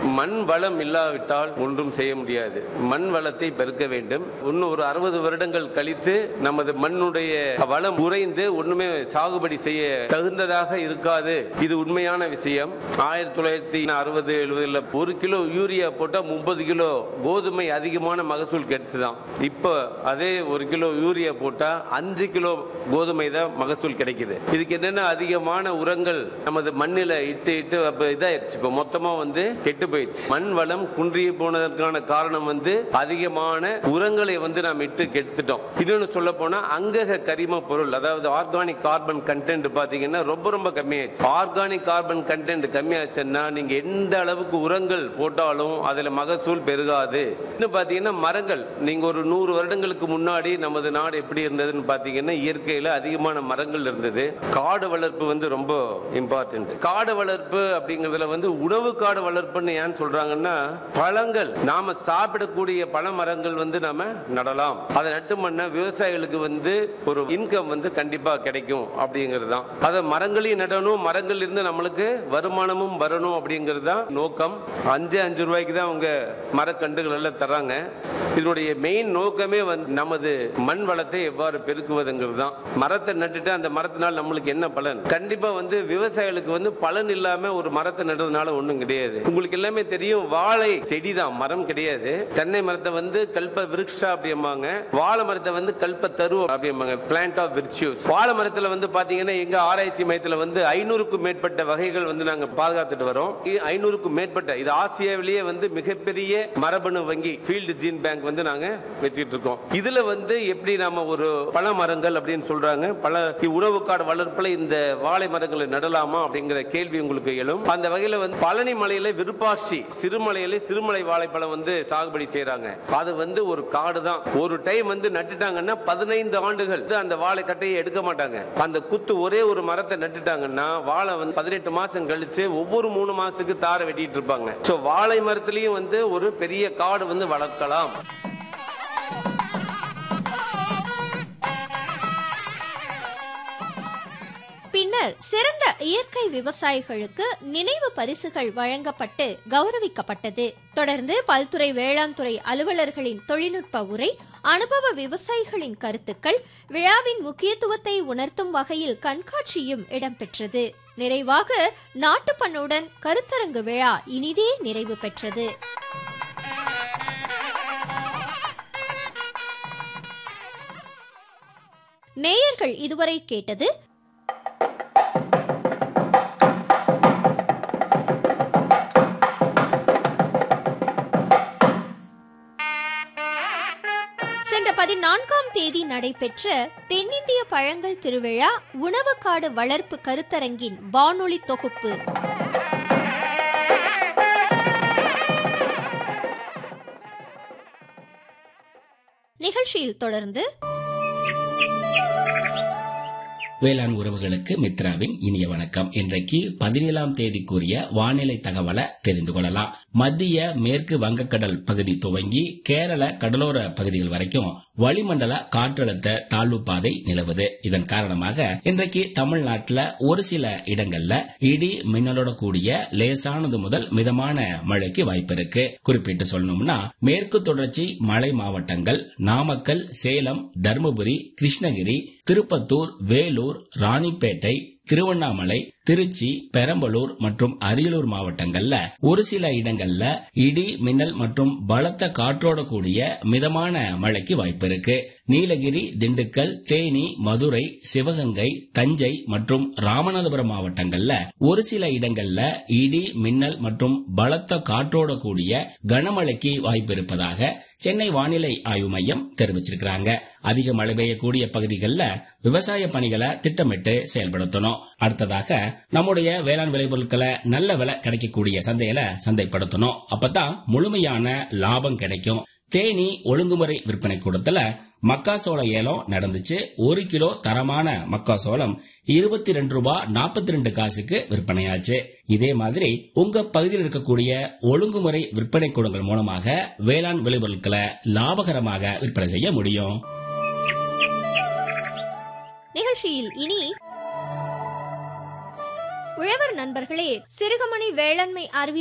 மண் வளம் இல்லாவிட்டால் ஒன்றும் செய்ய முடியாது மண் வளத்தை பெருக்க வேண்டும் இன்னும் ஒரு அறுபது வருடங்கள் கழித்து நமது மண்ணுடைய வளம் குறைந்து ஒண்ணுமே சாகுபடி செய்ய தகுந்ததாக இருக்காது இது உண்மையான விஷயம் ஆயிரத்தி தொள்ளாயிரத்தி அறுபது எழுபதுல ஒரு கிலோ யூரியா போட்டா முப்பது கிலோ கோதுமை அதிகமான மகசூல் கிடைச்சுதான் இப்போ அதே ஒரு கிலோ யூரியா போட்டா அஞ்சு கிலோ கோதுமை தான் மகசூல் கிடைக்குது இதுக்கு என்னென்ன அதிகமான உரங்கள் நமது மண்ணில் இட்டு இட்டு அப்ப இதாயிருச்சு இப்போ மொத்தமா வந்து கெட்டு போயிடுச்சு மண் வளம் குன்றி போனதற்கான காரணம் வந்து அதிகமான உரங்களை வந்து நாம் இட்டு கெடுத்துட்டோம் இன்னொன்னு சொல்ல போனா அங்கக கரிம பொருள் அதாவது ஆர்கானிக் கார்பன் கண்டென்ட் பாத்தீங்கன்னா ரொம்ப ரொம்ப கம்மியாச்சு ஆர்கானிக் கார்பன் கண்டென்ட் கம்மியாச்சுன்னா நீங்க எந்த அளவுக்கு உரங்கள் போட்டாலும் அதுல மகசூல் பெருகாது இன்னும் பாத்தீங்கன்னா மரங்கள் நீங்க ஒரு நூறு வருடங்களுக்கு முன்னாடி நமது நாடு எப்படி இருந்ததுன்னு பாத்தீங்கன்னா இயற்கையில அதிகமான மரங்கள் இருந்தது காடு வளர்ப்பு வந்து ரொம்ப இம்பார்ட்டன்ட் காடு வளர்ப்பு அப்படிங்கறதுல வந்து உணவு காடு வளர்ப்புன்னு ஏன் சொல்றாங்கன்னா பழங்கள் நாம சாப்பிடக்கூடிய பழ மரங்கள் வந்து நாம நடலாம் அதை நட்டு பண்ண விவசாயிகளுக்கு வந்து ஒரு இன்கம் வந்து கண்டிப்பா கிடைக்கும் அப்படிங்கிறது தான் அதை மரங்களையும் நடணும் மரங்கள் இருந்து நம்மளுக்கு வருமானமும் வரணும் அப்படிங்கிறது தான் நோக்கம் அஞ்சு அஞ்சு ரூபாய்க்கு தான் அவங்க மரக்கன்றுகள் எல்லாம் தர்றாங்க இதனுடைய மெயின் நோக்கமே வந்து நமது மண் வளத்தை எவ்வாறு பெருக்குவதுங்கிறது தான் மரத்தை நட்டுட்டு அந்த மரத்தினால் நம்மளுக்கு என்ன பலன் கண்டிப்பா வந்து விவசாயிகளுக்கு வந்து பலன் இல்லாம ஒரு மரத்தை நடுறதுனால ஒண்ணும் கிடையாது உங்களுக்கு எல்லாமே தெரியும் வாழை செடி தான் மரம் கிடையாது தென்னை மரத்தை வந்து கல்ப விருக்ஷா அப்படிம்பாங்க வாழை மரத்தை வந்து கல்ப தரு அப்படிம்பாங்க பிளான்ட் ஆஃப் விர்ச்சியூஸ் வாழை மரத்துல வந்து பாத்தீங்கன்னா எங்க ஆராய்ச்சி மையத்துல வந்து ஐநூறுக்கும் மேற்பட்ட வகைகள் வந்து நாங்க பாதுகாத்துட்டு வரோம் ஐநூறுக்கும் மேற்பட்ட இது ஆசியாவிலேயே வந்து மிகப்பெரிய மரபணு வங்கி ஃபீல்டு ஜீன் பேங்க் வந்து நாங்க வச்சுட்டு இருக்கோம் இதுல வந்து எப்படி நாம ஒரு பழ மரங்கள் அப்படின்னு சொல்றாங்க பல உணவு காடு வளர்ப்புல இந்த வாழை மரங்களை நடலாமா அப்படிங்கிற கேள்வி உங்களுக்கு எழும் அந்த வகையில வந்து பழனி மலையில விருப்பாட்சி சிறுமலையில சிறுமலை வாழைப்பழம் வந்து சாகுபடி செய்யறாங்க அது வந்து ஒரு காடு தான் ஒரு டைம் வந்து நட்டுட்டாங்கன்னா பதினைந்து ஆண்டுகள் வந்து அந்த வாழை கட்டையை எடுக்க மாட்டாங்க அந்த குத்து ஒரே ஒரு மரத்தை நட்டுட்டாங்கன்னா வாழை வந்து பதினெட்டு மாசம் கழிச்சு ஒவ்வொரு மூணு மாசத்துக்கு தாரை வெட்டிட்டு இருப்பாங்க சோ வாழை மரத்திலையும் வந்து ஒரு பெரிய காடு வந்து வளர்க்கலாம் பின்னர் சிறந்த இயற்கை விவசாயிகளுக்கு நினைவு பரிசுகள் வழங்கப்பட்டு கௌரவிக்கப்பட்டது தொடர்ந்து பல்துறை வேளாண் துறை அலுவலர்களின் தொழில்நுட்ப உரை அனுபவ விவசாயிகளின் கருத்துக்கள் விழாவின் முக்கியத்துவத்தை உணர்த்தும் வகையில் கண்காட்சியும் இடம்பெற்றது நிறைவாக நாட்டுப்பண்ணுடன் கருத்தரங்கு விழா இனிதே நிறைவு பெற்றது நேயர்கள் இதுவரை கேட்டது சென்ற பதினான்காம் தேதி நடைபெற்ற தென்னிந்திய பழங்கள் திருவிழா உணவுக்காடு வளர்ப்பு கருத்தரங்கின் வானொலி தொகுப்பு நிகழ்ச்சியில் தொடர்ந்து வேளாண் உறவுகளுக்கு மித்ராவின் இனிய வணக்கம் இன்றைக்கு பதினேழாம் தேதிக்குரிய வானிலை தகவலை தெரிந்து கொள்ளலாம் மத்திய மேற்கு வங்கக்கடல் பகுதி துவங்கி கேரள கடலோர பகுதிகள் வரைக்கும் வளிமண்டல காற்றழுத்த தாழ்வு பாதை நிலவுது இதன் காரணமாக இன்றைக்கு தமிழ்நாட்டுல ஒரு சில இடங்கள்ல இடி மின்னலோட கூடிய லேசானது முதல் மிதமான மழைக்கு வாய்ப்பு இருக்கு குறிப்பிட்டு சொல்லணும்னா மேற்கு தொடர்ச்சி மலை மாவட்டங்கள் நாமக்கல் சேலம் தருமபுரி கிருஷ்ணகிரி திருப்பத்தூர் வேலூர் ராணிப்பேட்டை திருவண்ணாமலை திருச்சி பெரம்பலூர் மற்றும் அரியலூர் மாவட்டங்கள்ல ஒரு சில இடங்கள்ல இடி மின்னல் மற்றும் பலத்த காற்றோட கூடிய மிதமான மழைக்கு வாய்ப்பு இருக்கு நீலகிரி திண்டுக்கல் தேனி மதுரை சிவகங்கை தஞ்சை மற்றும் ராமநாதபுரம் மாவட்டங்கள்ல ஒரு சில இடங்கள்ல இடி மின்னல் மற்றும் பலத்த காற்றோட கூடிய கனமழைக்கு வாய்ப்பு இருப்பதாக சென்னை வானிலை ஆய்வு மையம் தெரிவிச்சிருக்கிறாங்க அதிக மழை பெய்யக்கூடிய பகுதிகளில் விவசாய பணிகளை திட்டமிட்டு செயல்படுத்தணும் அடுத்ததாக நம்முடைய வேளாண் விளைபொருட்களை நல்ல விலை கிடைக்கக்கூடிய சந்தையில சந்தைப்படுத்தணும் அப்பதான் முழுமையான லாபம் கிடைக்கும் தேனி ஒழுங்குமுறை விற்பனை கூடத்துல மக்காசோள ஏலம் நடந்துச்சு ஒரு கிலோ தரமான மக்காசோளம் இருபத்தி ரெண்டு ரூபாய் நாற்பத்தி ரெண்டு காசுக்கு விற்பனையாச்சு இதே மாதிரி உங்க பகுதியில் இருக்கக்கூடிய ஒழுங்குமுறை விற்பனை கூடங்கள் மூலமாக வேளாண் விளைபொருட்களை லாபகரமாக விற்பனை செய்ய முடியும் நிகழ்ச்சியில் இனி உழவர் நண்பர்களே சிறுகமணி வேளாண்மை அறிவியல்